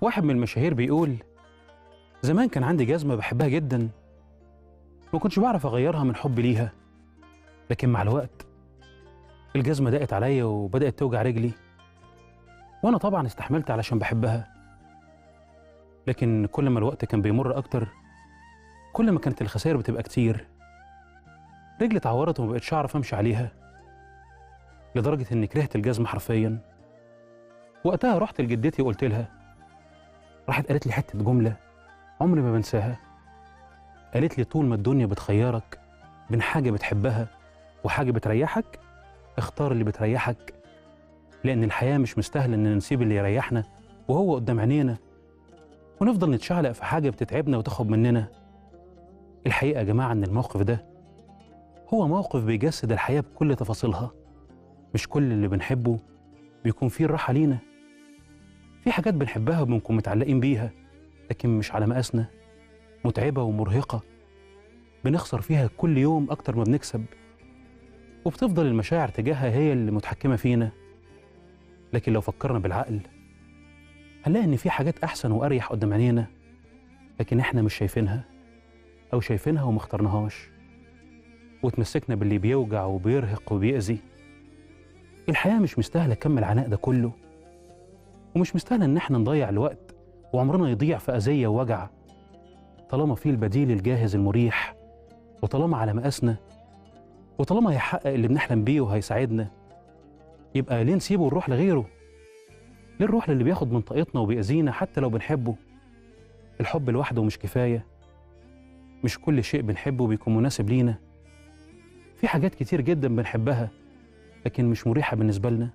واحد من المشاهير بيقول زمان كان عندي جزمة بحبها جدا ما كنتش بعرف أغيرها من حبي ليها لكن مع الوقت الجزمة ضاقت عليا وبدأت توجع رجلي وأنا طبعا استحملت علشان بحبها لكن كل ما الوقت كان بيمر أكتر كل ما كانت الخسائر بتبقى كتير رجلي اتعورت وما بقتش أعرف أمشي عليها لدرجة إني كرهت الجزمة حرفيا وقتها رحت لجدتي وقلت لها راحت قالت لي حتة جملة عمري ما بنساها قالت لي طول ما الدنيا بتخيرك بين حاجة بتحبها وحاجة بتريحك اختار اللي بتريحك لأن الحياة مش مستاهلة إن نسيب اللي يريحنا وهو قدام عينينا ونفضل نتشعلق في حاجة بتتعبنا وتاخد مننا الحقيقة يا جماعة إن الموقف ده هو موقف بيجسد الحياة بكل تفاصيلها مش كل اللي بنحبه بيكون فيه الراحة لينا في حاجات بنحبها وبنكون متعلقين بيها لكن مش على مقاسنا متعبة ومرهقة بنخسر فيها كل يوم أكتر ما بنكسب وبتفضل المشاعر تجاهها هي اللي متحكمة فينا لكن لو فكرنا بالعقل هنلاقي إن في حاجات أحسن وأريح قدام عينينا لكن إحنا مش شايفينها أو شايفينها وما اخترناهاش وتمسكنا باللي بيوجع وبيرهق وبيأذي الحياة مش مستاهلة كم العناء ده كله ومش مستاهلة إن إحنا نضيع الوقت وعمرنا يضيع في أذية ووجع طالما في البديل الجاهز المريح وطالما على مقاسنا وطالما هيحقق اللي بنحلم بيه وهيساعدنا يبقى ليه نسيبه ونروح لغيره؟ ليه نروح للي بياخد من طاقتنا وبيأذينا حتى لو بنحبه؟ الحب لوحده مش كفاية مش كل شيء بنحبه بيكون مناسب لينا في حاجات كتير جدا بنحبها لكن مش مريحة بالنسبة لنا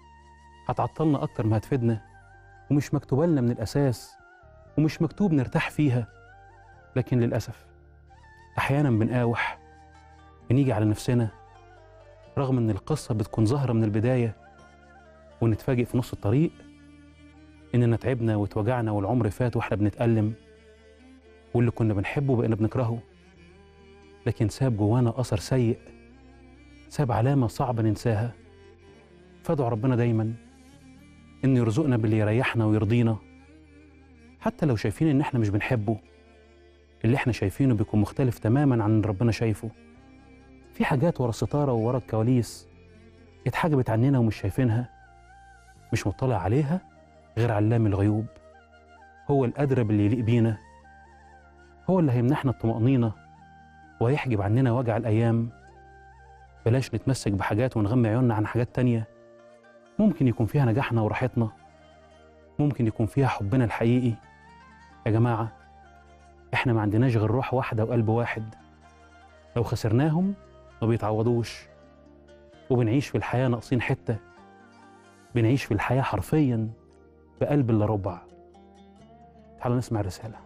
هتعطلنا أكتر ما هتفيدنا ومش مكتوبة لنا من الأساس ومش مكتوب نرتاح فيها لكن للأسف أحيانا بنقاوح بنيجي على نفسنا رغم إن القصة بتكون ظاهرة من البداية ونتفاجئ في نص الطريق إننا تعبنا واتوجعنا والعمر فات وإحنا بنتألم واللي كنا بنحبه بقينا بنكرهه لكن ساب جوانا أثر سيء ساب علامة صعبة ننساها فادعوا ربنا دايما إنه يرزقنا باللي يريحنا ويرضينا حتى لو شايفين إن إحنا مش بنحبه اللي إحنا شايفينه بيكون مختلف تماما عن اللي ربنا شايفه في حاجات ورا الستارة وورا الكواليس اتحجبت عننا ومش شايفينها مش مطلع عليها غير علام الغيوب هو الأدرى باللي يليق بينا هو اللي هيمنحنا الطمأنينة وهيحجب عننا وجع الأيام بلاش نتمسك بحاجات ونغمي عيوننا عن حاجات تانية ممكن يكون فيها نجاحنا وراحتنا ممكن يكون فيها حبنا الحقيقي يا جماعة احنا ما عندناش غير روح واحدة وقلب واحد لو خسرناهم ما بيتعوضوش وبنعيش في الحياة ناقصين حتة بنعيش في الحياة حرفيا بقلب إلا ربع تعالوا نسمع الرسالة